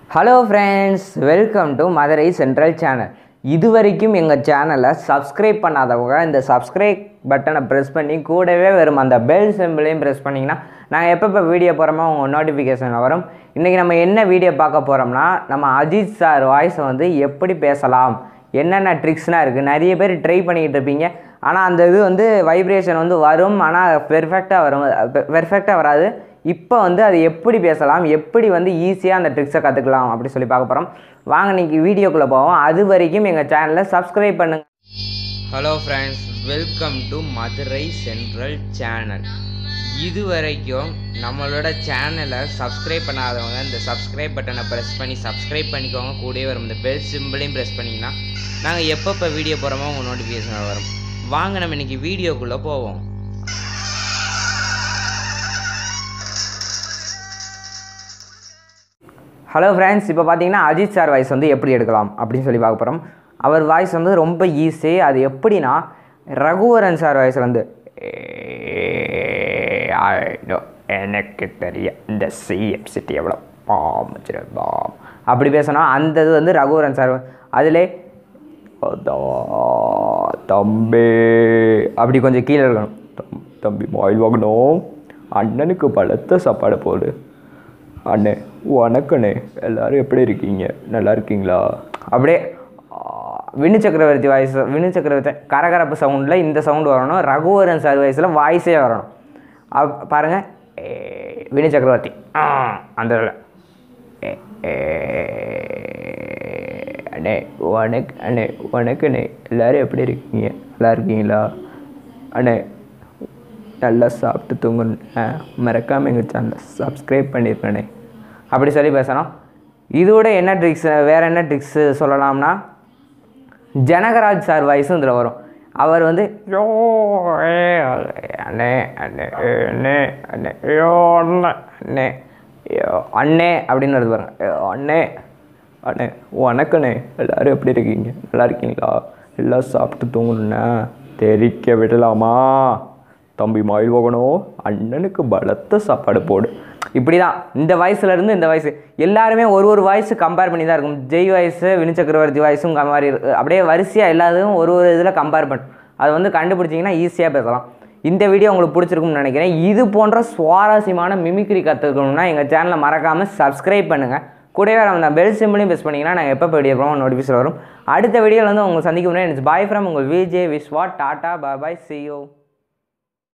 Hello friends welcome to Madurai central channel இது வரைக்கும் எங்கள் சேனலை சப்ஸ்கிரைப் பண்ணாதவங்க இந்த சப்ஸ்கிரைப் பட்டனை ப்ரெஸ் பண்ணி கூடவே வரும் அந்த பெல் சிம்பிளையும் ப்ரெஸ் பண்ணிங்கன்னா நாங்கள் எப்பப்போ வீடியோ போகிறோமோ உங்கள் நோட்டிஃபிகேஷன் வரும் இன்றைக்கி நம்ம என்ன வீடியோ பார்க்க போகிறோம்னா நம்ம அஜித் சார் வாய்ஸை வந்து எப்படி பேசலாம் என்னென்ன ட்ரிக்ஸ்லாம் இருக்குது நிறைய பேர் ட்ரை பண்ணிக்கிட்டு இருப்பீங்க ஆனால் அந்த இது வந்து வைப்ரேஷன் வந்து வரும் ஆனால் பெர்ஃபெக்டாக வரும் பெர்ஃபெக்டாக வராது இப்போ வந்து அது எப்படி பேசலாம் எப்படி வந்து ஈஸியாக அந்த ட்ரிக்ஸை கற்றுக்கலாம் அப்படி சொல்லி பார்க்க போகிறோம் வாங்க இன்னைக்கு வீடியோக்குள்ளே போவோம் அது வரைக்கும் எங்கள் சேனலை சப்ஸ்கிரைப் பண்ணுங்க hello friends welcome to Madurai central channel இது வரைக்கும் நம்மளோட சேனலை சப்ஸ்கிரைப் பண்ணாதவங்க இந்த சப்ஸ்கிரைப் பட்டனை ப்ரெஸ் பண்ணி சப்ஸ்கிரைப் பண்ணிக்கோங்க கூடவே வரும் இந்த பெல் சிம்பிளையும் ப்ரெஸ் பண்ணிங்கன்னா நாங்கள் எப்பப்போ வீடியோ போகிறோமோ உங்கள் நோட்டிஃபிகேஷன் வரும் வாங்க நம்ம இன்னைக்கு வீடியோக்குள்ளே போவோம் ஹலோ ஃப்ரெண்ட்ஸ் இப்போ பார்த்தீங்கன்னா அஜித் சார் வாய்ஸ் வந்து எப்படி எடுக்கலாம் அப்படின்னு சொல்லி பார்க்க போகிறோம் அவர் வாய்ஸ் வந்து ரொம்ப ஈஸி அது எப்படின்னா ரகுவரன் சார் வாய்ஸ் வந்து எனக்கு தெரிய இந்த சிஎம் சிட்டி எவ்வளோ பாம் பாம் அப்படி பேசணும் அந்த இது வந்து ரகுவரன் சார் அதிலே அதான் தம்பி அப்படி கொஞ்சம் கீழே இருக்கணும் தம் தம்பி மாயில் வாங்கணும் அண்ணனுக்கு பலத்த சாப்பாடு போடு அண்ணே வணக்கண்ணே எல்லாரும் எப்படி இருக்கீங்க நல்லா இருக்கீங்களா அப்படியே ஆ, வினு சக்கரவர்த்தி வாய்ஸ் வினு சக்கரவர்த்தி கரகரப்பு சவுண்டில் இந்த சவுண்டு வரணும் ரகுவரன் சார் வாய்ஸில் வாய்ஸே வரணும் அப் பாருங்கள் ஏ, வினு சக்கரவர்த்தி ஆ, அந்த இதுல. ஏ, ஏ, அண்ணே வணக் அண்ணே வணக்கண்ணே எல்லாரும் எப்படி இருக்கீங்க நல்லா இருக்கீங்களா அண்ணே நல்லா சாப்பிட்டு தூங்கணும் மறக்காமல் எங்கள் சேனலை சப்ஸ்கிரைப் பண்ணியிருக்கேனே அப்படி சொல்லி பேசணும் இதோட என்ன ட்ரிக்ஸ் வேறு என்ன ட்ரிக்ஸு சொல்லலாம்னா ஜனகராஜ் சார் வாய்ஸும் இதில் வரும் அவர் வந்து யோ ஏ, அண்ணே அண்ணே ஏ, அண்ணே அண்ணே யோ அண்ணே அண்ணே யோ அண்ணே அப்படின்னு வருது பாருங்க யோ, அண்ணே அண்ணே வணக்கண்ணே எல்லாரும் எப்படி இருக்கீங்க நல்லா இருக்கீங்களா எல்லாம் சாப்பிட்டு தூங்கணுண்ணே தெரிக்க விடலாமா தம்பி மயில் போகணும் அண்ணனுக்கு பலத்த சாப்பாடு போடு இப்படி தான் இந்த வயசுல இருந்து இந்த வயசு எல்லாருமே ஒரு ஒரு வாய்ஸ் கம்பேர் பண்ணி தான் இருக்கும் ஜெய் வாய்ஸு வினு சக்கரவர்த்தி வாய்ஸும் மாதிரி இருக்கு. அப்படியே வரிசையாக எல்லாத்தையும் ஒரு ஒரு இதில் கம்பேர் பண்ணு அது வந்து கண்டுபிடிச்சிங்கன்னா ஈஸியாக பேசலாம் இந்த வீடியோ உங்களுக்கு பிடிச்சிருக்கும்னு நினைக்கிறேன் இது போன்ற சுவாரஸ்யமான மிமிக்ரி கற்றுக்கணும்னா எங்கள் சேனலை மறக்காமல் சப்ஸ்கிரைப் பண்ணுங்கள் கூடவே அந்த பெல் சிம்பிளையும் ப்ரெஸ் பண்ணிங்கன்னா நாங்கள் எப்போ வீடியோ போகிறோம் நோட்டிஃபிகேஷன் வரும் அடுத்த வீடியோவில் வந்து உங்களை சந்திக்க முன்னாடி பாய் ஃப்ரம் உங்கள் VJ Viswa tata bye see you